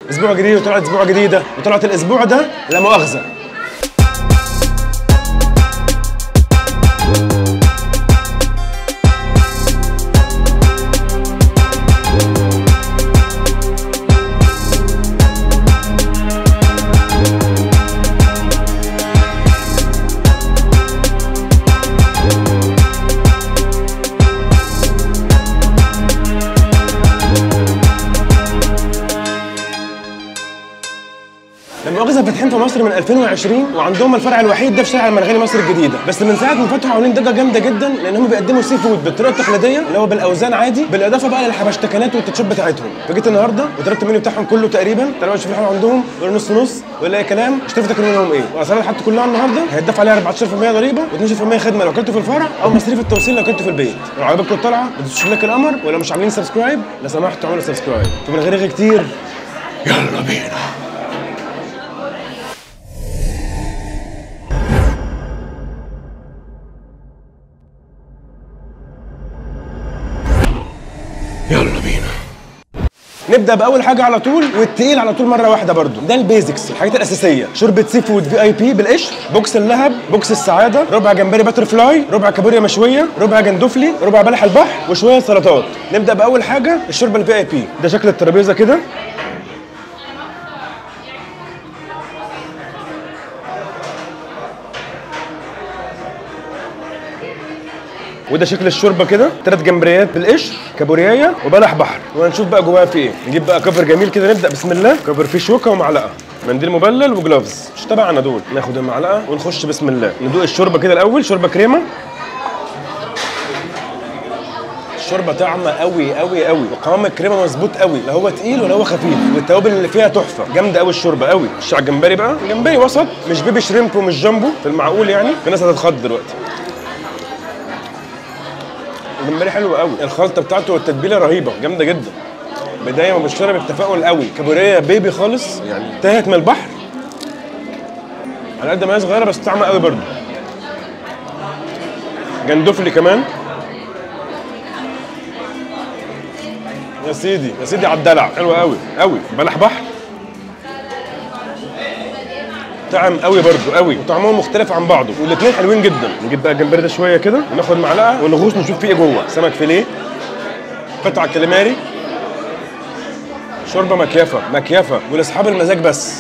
اسبوع جديد وطلعت اسبوع جديده وطلعت الاسبوع ده لا مؤاخذه لما مؤاخذة فاتحين في مصر من 2020 وعندهم الفرع الوحيد ده في شارع المرغني مصر الجديدة بس من ساعة ما فتحوا عاملين ضجة جامدة جدا لان هم بيقدموا سي فود بالطريقة التقليدية اللي هو بالاوزان عادي بالاضافة بقى للحبشتكنات والتاتشات بتاعتهم فجيت النهارده وطلبت المنيو بتاعهم كله تقريبا تعالوا اشوف الحلقة عندهم ولا نص نص ولا اي كلام اشتري تاكلوا منهم ايه واسعار الحاجات كلها النهارده هيتدفع عليها 14% ضريبة و12% خدمة لو كنتوا في الفرع او مصاريف التوصيل لو كنتوا في البيت لو عجبكم الطلعة ما تنسوش لايك القمر ولو مش عاملين سبسكرايب لو سمحتوا اعملوا سبسكرايب فمن غير رغي كتير يلا بينا يلا بينا نبدا باول حاجه على طول والتقيل على طول مره واحده برضو ده البيزكس الحاجات الاساسيه شوربه سي فود في اي بي بالقشر بوكس اللهب بوكس السعاده ربع جمبري باتر فلاي ربع كابوريا مشويه ربع جندفلي ربع بلح البحر وشويه سلطات نبدا باول حاجه الشوربه الفي اي بي ده شكل الترابيزه كده وده شكل الشوربه كده ثلاث جمبريات بالقشر كابوريايه وبلح بحر وهنشوف بقى جواها في ايه نجيب بقى كفر جميل كده نبدا بسم الله كفر فيه شوكه ومعلقه منديل مبلل وجلافز مش تبعنا دول ناخد المعلقه ونخش بسم الله ندوق الشوربه كده الاول شوربه كريمه الشوربه طعمه قوي قوي قوي وقوام الكريمه مظبوط قوي لا هو تقيل ولا هو خفيف والتوابل اللي فيها تحفه جامده قوي الشوربه قوي مش على الجمبري بقى الجمبري وسط مش بيبي شريمب ومش جامبو في المعقول يعني في ناس هتتخض دلوقتي الجمبري حلو قوي الخلطه بتاعته والتتبيله رهيبه جامده جدا بدايه مبشره بالتفاؤل قوي كابوريا بيبي خالص يعني تاهت من البحر على قد ما هي صغيره بس طعمها قوي برضه جندفلي كمان يا سيدي يا سيدي على الدلع حلو قوي قوي بلح بحر طعم قوي برضو قوي وطعمهم مختلف عن بعضه والاثنين حلوين جدا نجيب بقى الجمبري ده شويه كده وناخد معلقه ونغوص نشوف فيه ايه جوه سمك فيليه قطع كاليماري شوربه مكيفه مكيفه ولاصحاب المزاج بس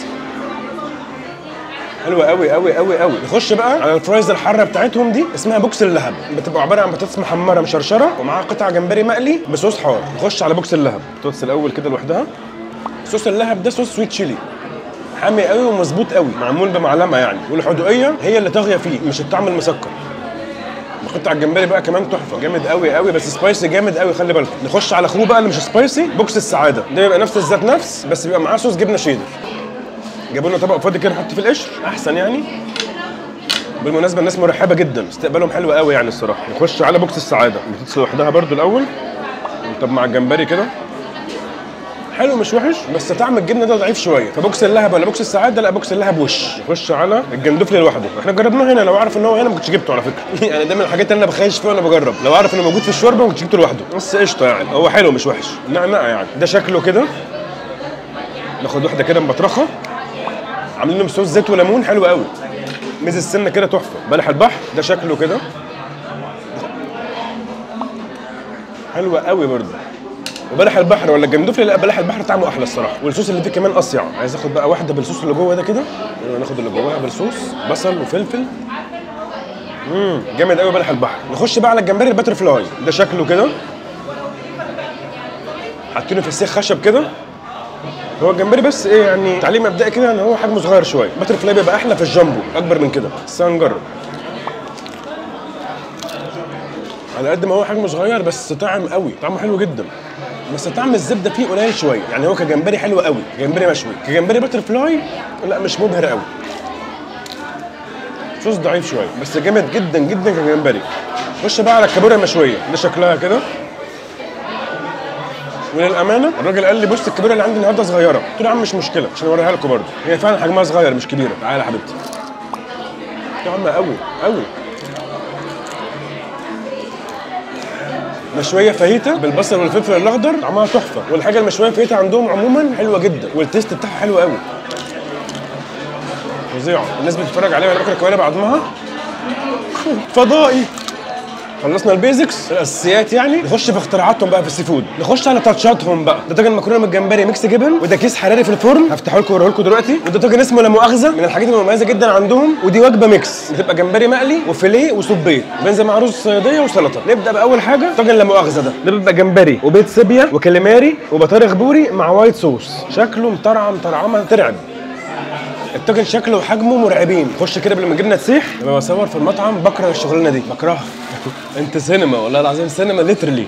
حلوه قوي قوي قوي قوي نخش بقى على الفرايز الحاره بتاعتهم دي اسمها بوكس اللهب بتبقى عباره عن بطاطس محمره مشرشره ومعاها قطع جمبري مقلي بصوص حار نخش على بوكس اللهب بطاطس الاول كده لوحدها صوص اللهب ده صوص سويت تشيلي حامي قوي ومظبوط قوي معمول بمعلمه يعني والحدوقيه هي اللي طاغيه فيه مش الطعم المسكر قطع الجمبري بقى كمان تحفه جامد قوي قوي بس سبايسي جامد قوي خلي بالكم نخش على اخوه بقى اللي مش سبايسي بوكس السعاده ده بيبقى نفس الذات نفس بس بيبقى معاه صوص جبنه شيدر جابوا لنا طبق فاضي كده نحط فيه القشر احسن يعني بالمناسبه الناس مرحبه جدا استقبالهم حلو قوي يعني الصراحه نخش على بوكس السعاده بتتصل لوحدها برده الاول طب مع الجمبري كده حلو مش وحش بس طعم الجبنه ده ضعيف شويه فبوكس اللهب ولا بوكس السعاده لا بوكس اللهب وش نخش على الجندفلي لوحده احنا جربناه هنا لو اعرف ان هو هنا ما كنتش جبته على فكره يعني ده من الحاجات اللي انا بخيش فيها وانا بجرب لو اعرف انه موجود في الشوربه ما كنتش جبته لوحده بس قشطه يعني هو حلو مش وحش نعناع يعني ده شكله كده ناخد واحده كده مبطرخه عاملين لهم صوص زيت وليمون حلو قوي ميز السنه كده تحفه بلح البحر ده شكله كده حلوه قوي برضه وبلح البحر ولا الجندفلي لا بلح البحر طعمه احلى الصراحه والصوص اللي فيه كمان اصيع عايز اخد بقى واحده بالصوص اللي جوه ده كده يلا ناخد اللي جواها بالصوص بصل وفلفل امم جامد قوي بلح البحر نخش بقى على الجمبري الباتر فلاي ده شكله كده حاطينه في السيخ خشب كده هو الجمبري بس ايه يعني تعليم مبدئي كده ان هو حجمه صغير شويه باتر فلاي بيبقى احلى في الجامبو اكبر من كده بس هنجرب على قد ما هو حجمه صغير بس طعم قوي طعمه حلو جدا بس طعم الزبده فيه قليل شويه يعني هو كجمبري حلو قوي جمبري مشوي كجمبري باتر فلاي لا مش مبهر قوي صوص ضعيف شويه بس جامد جدا جدا كجمبري خش بقى على الكابوريا المشويه ده شكلها كده وللامانه الراجل قال لي بص الكابوريا اللي عندي النهارده صغيره قلت له يا عم مش مشكله عشان اوريها لكم برضه هي فعلا حجمها صغير مش كبيره تعالى يا حبيبتي طعمها قوي قوي مشويه فاهيتا بالبصل والفلفل الاخضر طعمها تحفه والحاجه المشويه فاهيتا عندهم عموما حلوه جدا والتيست بتاعها حلو قوي فظيعه الناس بتتفرج عليها وانا باكل الكوارع بعضمها فضائي خلصنا البيزكس الاساسيات يعني نخش في اختراعاتهم بقى في السي فود نخش على تاتشاتهم بقى ده طاجن مكرونه من الجمبري ميكس جبن وده كيس حراري في الفرن هفتحه لكم واوريه لكم دلوقتي وده طاجن اسمه لا مؤاخذه من الحاجات المميزه جدا عندهم ودي وجبه ميكس بتبقى جمبري مقلي وفيليه وسبيت بينزل مع رز صياديه وسلطه نبدا باول حاجه طاجن لا مؤاخذه ده ده بيبقى جمبري وبيض سيبيا وكاليماري وبطارخ بوري مع وايت صوص شكله مطرعم طرعمه ترعب الطاجن شكله وحجمه مرعبين خش كده قبل ما الجبنه تسيح لما بصور في المطعم بكره الشغلانه دي بكرهها انت سينما والله العظيم سينما ليترلي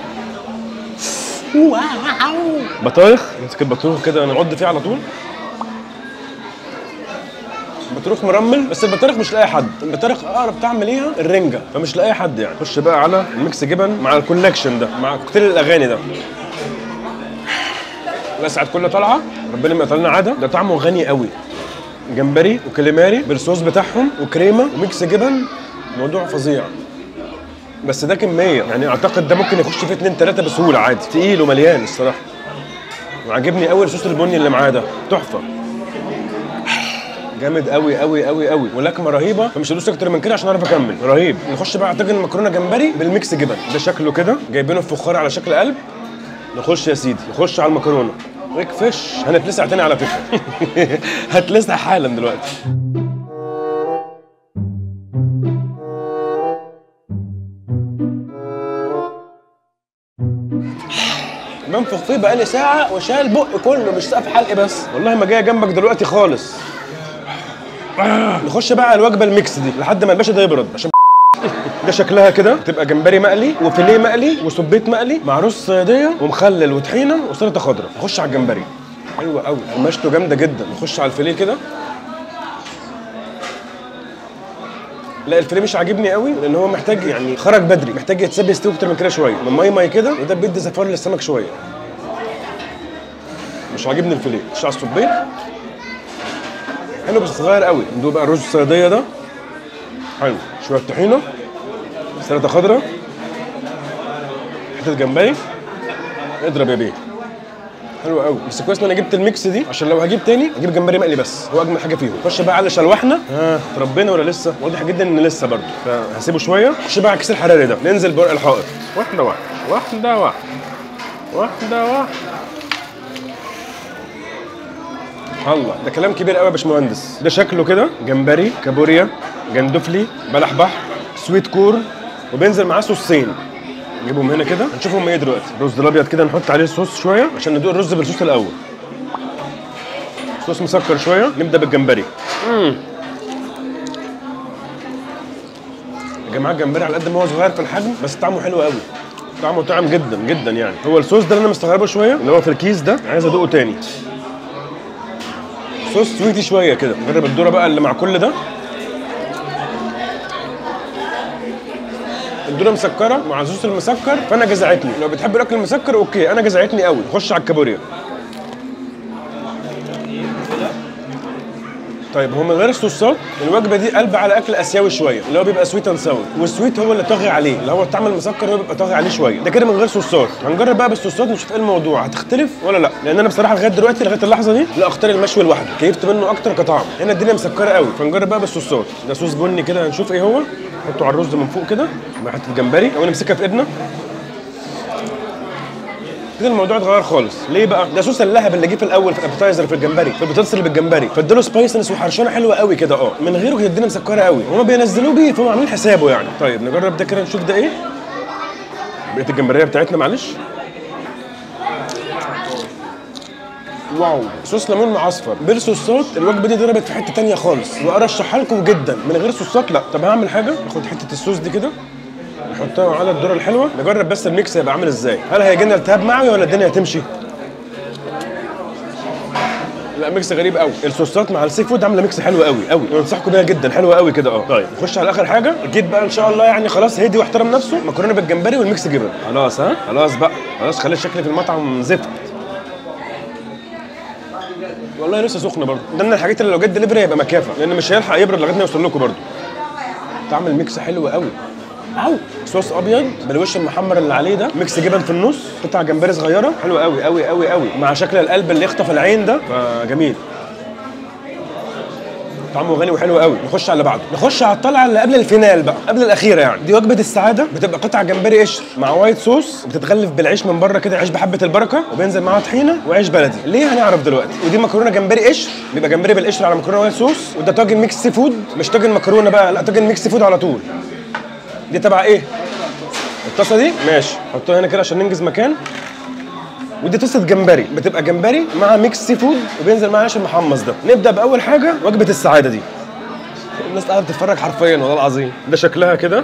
بطايخ امسك البطروخ كده نعض فيه على طول بطروخ مرمل بس البطارخ مش لاقي حد البطارخ اقرب طعم ليها الرنجه فمش لاقي حد يعني خش بقى على الميكس جبن مع الكونكشن ده مع كوكتيل الاغاني ده الاسعد كله طالعه ربنا ما يطلعنا عاده ده طعمه غني قوي جمبري وكاليماري بالصوص بتاعهم وكريمه وميكس جبن موضوع فظيع بس ده كميه يعني اعتقد ده ممكن يخش فيه اتنين تلاته بسهوله عادي تقيل ومليان الصراحه وعاجبني قوي الصوص البني اللي معاه ده تحفه جامد قوي قوي قوي قوي ولكمه رهيبه فمش هدوس اكتر من كده عشان اعرف اكمل رهيب نخش بقى على طاجن مكرونه جمبري بالميكس جبن ده شكله كده جايبينه في فخار على شكل قلب نخش يا سيدي نخش على المكرونه ريك فيش هنتلسع تاني على فكره هتلسع حالا دلوقتي بنفخ فيه بقالي ساعة وشال بق كله مش سقف حلقي بس والله ما جاية جنبك دلوقتي خالص آه. نخش بقى على الوجبة الميكس دي لحد ما الباشا ده يبرد عشان ده شكلها كده بتبقى جمبري مقلي وفيليه مقلي وسبيت مقلي مع رز صياديه ومخلل وطحينه وسلطه خضراء نخش على الجمبري حلوه قوي قماشته جامده جدا نخش على الفيليه كده لا الفيليه مش عاجبني قوي لان هو محتاج يعني خرج بدري محتاج يتساب يستوي اكتر من كده شويه من ميه ميه كده وده بيدي زفار للسمك شويه مش عاجبني الفيليه نخش على السبيت حلو بس صغير قوي ندوق بقى الرز الصياديه ده حلو شويه طحينه سلطه خضراء حته جمبري اضرب يا بيه حلو قوي بس كويس ان انا جبت الميكس دي عشان لو هجيب تاني اجيب جمبري مقلي بس هو اجمل حاجه فيهم خش بقى على شلوحنا ها اتربينا ولا لسه واضح جدا ان لسه برضه فهسيبه شويه خش بقى على الكيس الحراري ده ننزل بورق الحائط واحده واحده واحده واحده واحده واحده الله ده كلام كبير قوي يا باشمهندس ده شكله كده جمبري كابوريا جندفلي بلح بحر سويت كورن وبينزل معاه صوصين نجيبهم هنا كده هنشوفهم ايه دلوقتي الرز الابيض كده نحط عليه الصوص شويه عشان ندوق الرز بالصوص الاول صوص مسكر شويه نبدا بالجمبري مم. يا جماعه الجمبري على قد ما هو صغير في الحجم بس طعمه حلو قوي طعمه طعم جدا جدا يعني هو الصوص ده اللي انا مستغربه شويه اللي هو في الكيس ده عايز ادوقه تاني صوص سويتي شويه كده نجرب الذره بقى اللي مع كل ده الذره مسكره مع الصوص المسكر فانا جزعتني لو بتحب الاكل المسكر اوكي انا جزعتني قوي خش على الكابوريا طيب هو من غير الصوصات الوجبه دي قلب على اكل اسيوي شويه اللي هو بيبقى سويت اند ساور والسويت هو اللي طاغي عليه اللي هو الطعم المسكر هو بيبقى طاغي عليه شويه ده كده من غير صوصات هنجرب بقى بالصوصات نشوف ايه الموضوع هتختلف ولا لا لان انا بصراحه لغايه دلوقتي لغايه اللحظه دي لا اختار المشوي لوحده كيفت منه اكتر كطعم هنا الدنيا مسكره قوي فنجرب بقى بالصوصات ده صوص بني كده هنشوف ايه هو نحطه على الرز من فوق كده مع حته جمبري او نمسكها في ايدنا كده الموضوع اتغير خالص ليه بقى ده صوص اللهب اللي جه في الاول في الابيتايزر في الجمبري في البطاطس اللي بالجمبري فاداله سبايسنس وحرشانه حلوه قوي كده اه من غيره كانت الدنيا مسكره قوي هما بينزلوه بيه فهم عاملين حسابه يعني طيب نجرب ده كده نشوف ده ايه بقيه الجمبريه بتاعتنا معلش واو صوص ليمون مع اصفر بالصوصات الوجبه دي ضربت في حته تانية خالص وارشحها لكم جدا من غير صوصات لا طب هعمل حاجه اخد حته الصوص دي كده نحطها على الذره الحلوه نجرب بس الميكس هيبقى عامل ازاي هل هيجي لنا التهاب معوي ولا الدنيا هتمشي لا ميكس غريب قوي الصوصات مع السي فود عامله ميكس حلو قوي قوي انصحكم بيها جدا حلوه قوي كده اه طيب نخش على اخر حاجه اكيد بقى ان شاء الله يعني خلاص هدي واحترم نفسه مكرونه بالجمبري والميكس جبن خلاص ها خلاص بقى خلاص خلي شكلي في المطعم زفت والله لسه سخنه برضه ده من الحاجات اللي لو جت دليفري هيبقى مكافه لان مش هيلحق يبرد لغايه ما يوصل لكم برضه طعم الميكس حلو قوي او صوص ابيض بالوش المحمر اللي عليه ده ميكس جبن في النص قطع جمبري صغيره حلوه قوي قوي قوي قوي مع شكل القلب اللي يخطف العين ده فجميل طعمه غني وحلو قوي نخش على اللي بعده نخش على الطلعه اللي قبل الفينال بقى قبل الاخيره يعني دي وجبه السعاده بتبقى قطع جمبري قشر مع وايت صوص بتتغلف بالعيش من بره كده عيش بحبه البركه وبينزل معاها طحينه وعيش بلدي ليه هنعرف دلوقتي ودي مكرونه جمبري قشر بيبقى جمبري بالقشر على مكرونه وايت صوص وده طاجن ميكس سي فود مش طاجن مكرونه بقى لا طاجن ميكس سي فود على طول دي تبع ايه الطاسه دي ماشي حطوها هنا كده عشان ننجز مكان ودي طاسه جمبري بتبقى جمبري مع ميكس سي فود وبينزل معاها عيش المحمص ده نبدا باول حاجه وجبه السعاده دي الناس قاعده بتتفرج حرفيا والله العظيم ده شكلها كده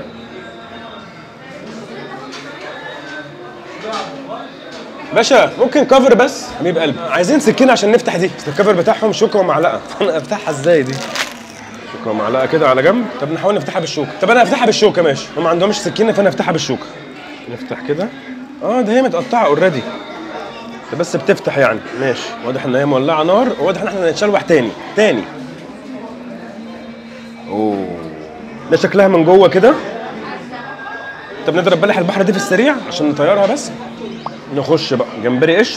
باشا ممكن كفر بس حبيب قلبي عايزين سكينه عشان نفتح دي بس الكفر بتاعهم شوكه ومعلقه انا افتحها ازاي دي شوكه ومعلقه كده على جنب طب نحاول نفتحها بالشوكه طب انا افتحها بالشوكه ماشي هم ما عندهمش سكينه فانا افتحها بالشوكه نفتح كده اه ده هي متقطعه اوريدي انت بس بتفتح يعني ماشي واضح ان هي مولعه نار وواضح ان احنا هنتشلوح تاني تاني اوه ده شكلها من جوه كده طب نضرب بلح البحر دي في السريع عشان نطيرها بس نخش بقى جمبري قشر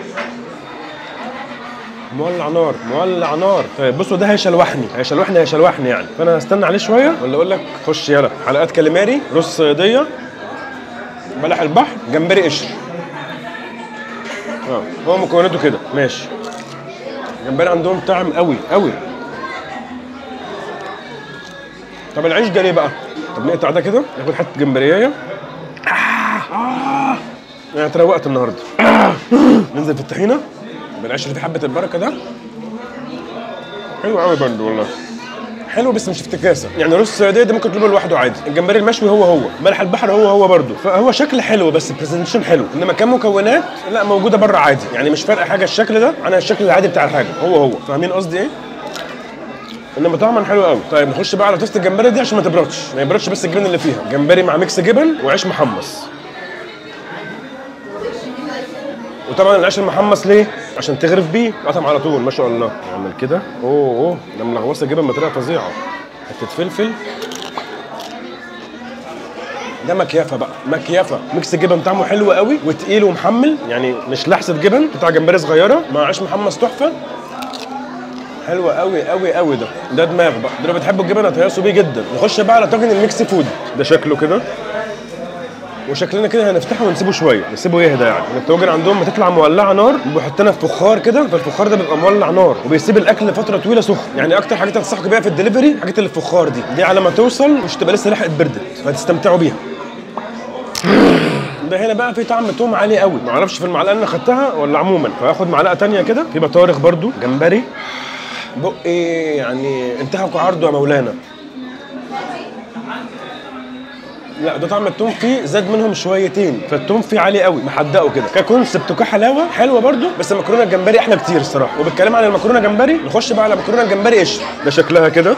مولع نار مولع نار طيب بصوا ده هيشلوحني هيشلوحني هيشلوحني يعني فانا هستنى عليه شويه ولا اقول لك خش يلا حلقات كاليماري رز صياديه بلح البحر جمبري قشر اه هو مكوناته كده ماشي الجمبري عندهم طعم قوي قوي طب العيش ده ليه بقى؟ طب نقطع ده كده ناخد حته جمبريه آه آه انا اتروقت النهارده آه ننزل في الطحينه بالعيش اللي فيه حبه البركه ده حلو قوي برضه والله حلو بس مش افتكاسه يعني رز السعوديه ده ممكن تطلبه لوحده عادي الجمبري المشوي هو هو ملح البحر هو هو برضه فهو شكل حلو بس برزنتيشن حلو انما كمكونات لا موجوده بره عادي يعني مش فارقه حاجه الشكل ده عن الشكل العادي بتاع الحاجه هو هو فاهمين قصدي ايه انما طعما حلو قوي طيب نخش بقى على توست الجمبري دي عشان ما تبردش ما يبردش بس الجبن اللي فيها جمبري مع ميكس جبن وعيش محمص وطبعا العيش المحمص ليه عشان تغرف بيه قطم على طول ما شاء الله نعمل كده اوه اوه ده ملغوصه الجبن بطريقه فظيعه حته فلفل ده مكيافه بقى مكيافه ميكس جبن طعمه حلو قوي وتقيل ومحمل يعني مش لحسه جبن قطع جمبري صغيره مع عيش محمص تحفه حلوه قوي قوي قوي ده ده دماغ بقى ده لو بتحبوا الجبن هتهيصوا بيه جدا نخش بقى على طاجن الميكس فود ده شكله كده وشكلنا كده هنفتحه ونسيبه شويه نسيبه يهدى يعني الطواجن عندهم بتطلع مولعه نار بيحطنا في فخار كده فالفخار ده بيبقى مولع نار وبيسيب الاكل فتره طويله سخن يعني اكتر حاجات انصحكم بيها في الدليفري الحاجات اللي في الفخار دي دي على ما توصل مش تبقى لسه لحقت بردت فهتستمتعوا بيها ده هنا بقى في طعم توم عالي قوي ما اعرفش في المعلقه اللي انا خدتها ولا عموما فهاخد معلقه تانية كده في بطارخ برضو جمبري بقي يعني انتهكوا عرضه يا مولانا لا ده طعم التوم فيه زاد منهم شويتين فالتوم فيه عالي قوي محدقه كده ككونسبت وكحلاوه حلوه برضو بس المكرونه الجمبري احلى كتير الصراحه وبالكلام عن المكرونه الجمبري نخش بقى على المكرونه الجمبري قشر ده شكلها كده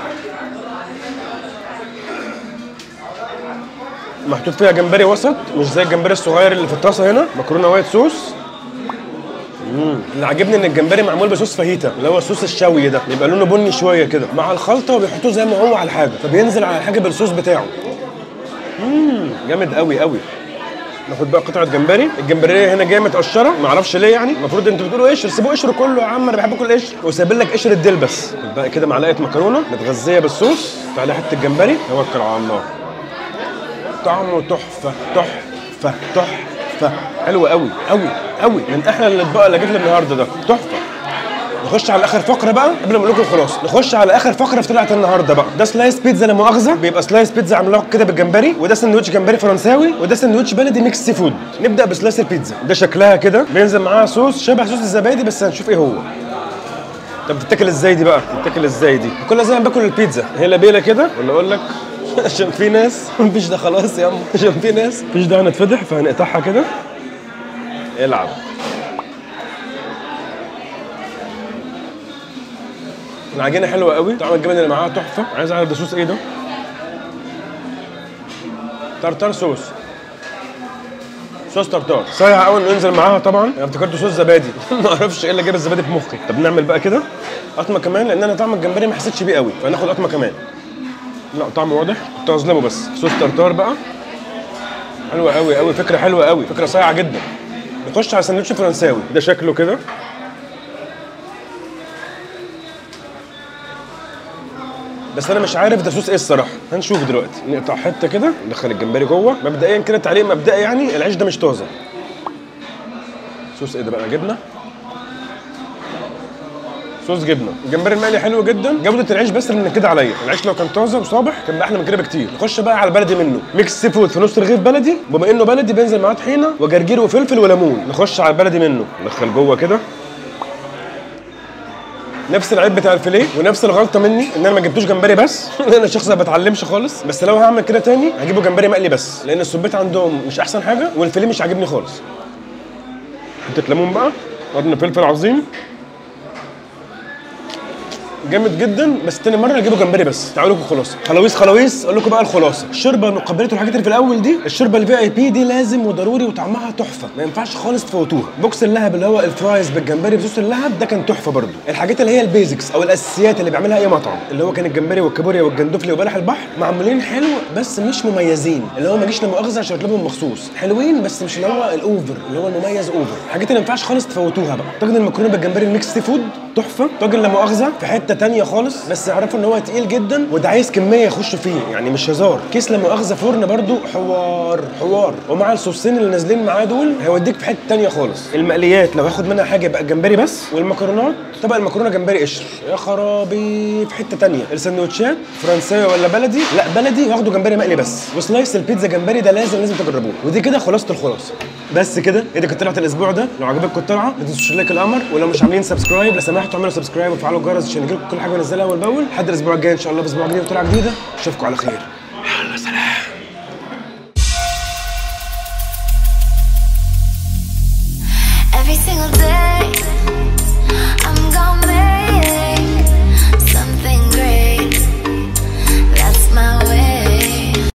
محطوط فيها جمبري وسط مش زي الجمبري الصغير اللي في الطاسه هنا مكرونه وايت صوص مم. اللي عاجبني ان الجمبري معمول بصوص فاهيتا اللي هو الصوص الشوي ده بيبقى لونه بني شويه كده مع الخلطه وبيحطوه زي ما هو على الحاجه فبينزل على الحاجه بالصوص بتاعه امم جامد قوي قوي ناخد بقى قطعه جمبري الجمبريه هنا جايه متقشره ما اعرفش ليه يعني المفروض انتوا بتقولوا قشر سيبوا قشر كله يا عم انا بحب اكل قشر وسايبين لك قشر الديل بس بقى كده معلقه مكرونه متغذيه بالصوص عليها حته جمبري توكل على الله طعمه تحفه تحفه تحفه حلو قوي قوي قوي من احلى الاطباق اللي جت لي النهارده ده تحفه نخش على اخر فقره بقى قبل ما اقول لكم خلاص نخش على اخر فقره في طلعت النهارده بقى ده سلايس بيتزا لا مؤاخذه بيبقى سلايس بيتزا عاملاه كده بالجمبري وده سندوتش جمبري فرنساوي وده سندوتش بلدي ميكس سي فود نبدا بسلايس البيتزا ده شكلها كده بينزل معاها صوص شبه صوص الزبادي بس هنشوف ايه هو طب بتتاكل ازاي دي بقى بتتاكل ازاي دي كلها زي ما باكل البيتزا هي لبيله كده ولا اقول لك عشان في ناس مفيش ده خلاص يا عم عشان في ناس مفيش ده هنتفضح فهنقطعها كده العب العجينه حلوه قوي طعم الجبن اللي معاها تحفه عايز اعرف ده صوص ايه ده تارتار صوص صوص تارتار صايع قوي انه ينزل معاها طبعا انا افتكرته صوص زبادي ما اعرفش ايه اللي جاب الزبادي في مخي طب نعمل بقى كده قطمه كمان لان انا طعم الجمبري ما حسيتش بيه قوي فناخد قطمه كمان لا طعمه واضح كنت هظلمه بس صوص تارتار بقى حلوه قوي قوي فكره حلوه قوي فكره صايعه جدا نخش على سندوتش فرنساوي ده شكله كده بس انا مش عارف ده صوص ايه الصراحه هنشوف دلوقتي نقطع حته كده ندخل الجمبري جوه مبدئيا كده تعليق مبدئي يعني العيش ده مش طازه صوص ايه ده بقى جبنه صوص جبنه الجمبري المقلي حلو جدا جوده العيش بس اللي منكده عليا العيش لو كان طازه وصابح كان بقى احلى من كده بكتير نخش بقى على البلدي منه ميكس سي فود في نص رغيف بلدي بما انه بلدي بينزل معاه طحينه وجرجير وفلفل وليمون نخش على البلدي منه ندخل جوه كده نفس العيب بتاع الفيليه ونفس الغلطه مني ان انا ما جبتوش جمبري بس لان انا شخص ما بتعلمش خالص بس لو هعمل كده تاني هجيبه جمبري مقلي بس لان السبيت عندهم مش احسن حاجه والفيليه مش عاجبني خالص حته ليمون بقى قرن فلفل عظيم جامد جدا بس تاني مره هجيبه جمبري بس تعالوا لكم خلاصه خلاويص خلاويص اقول لكم بقى الخلاصه الشوربه المقبلات والحاجات اللي في الاول دي الشوربه الفي اي بي دي لازم وضروري وطعمها تحفه ما ينفعش خالص تفوتوها بوكس اللهب اللي هو الفرايز بالجمبري بصوص اللهب ده كان تحفه برده الحاجات اللي هي البيزكس او الاساسيات اللي بيعملها اي مطعم اللي هو كان الجمبري والكابوريا والجندفلي وبلح البحر معمولين حلو بس مش مميزين اللي هو ما جيش لمؤاخذه عشان اطلبهم مخصوص حلوين بس مش اللي هو الاوفر اللي هو المميز اوفر الحاجات اللي ما ينفعش خالص تفوتوها بقى طاجن المكرونه بالجمبري الميكس سي فود تحفه طاجن لا مؤاخذه في حته تانية خالص بس اعرفوا ان هو تقيل جدا وده عايز كميه يخش فيه يعني مش هزار كيس لا مؤاخذه فرن برضو حوار حوار ومع الصوصين اللي نازلين معاه دول هيوديك في حته تانية خالص المقليات لو هاخد منها حاجه يبقى جمبري بس والمكرونات طبق المكرونه جمبري قشر يا خرابي في حته تانية السندوتشات فرنساوي ولا بلدي لا بلدي واخده جمبري مقلي بس وسلايس البيتزا جمبري ده لازم لازم تجربوه ودي كده خلاصه الخلاصه بس كده هي دي كانت طلعت الاسبوع ده لو عجبتكم الطلعه ما تنسوش لايك القمر ولو مش عاملين سبسكرايب لو سمحتوا اعملوا سبسكرايب وفعلوا الجرس عشان يجيلكم كل حاجه بنزلها اول باول لحد الاسبوع الجاي ان شاء الله باسبوع جديد وطلعه جديده اشوفكم على خير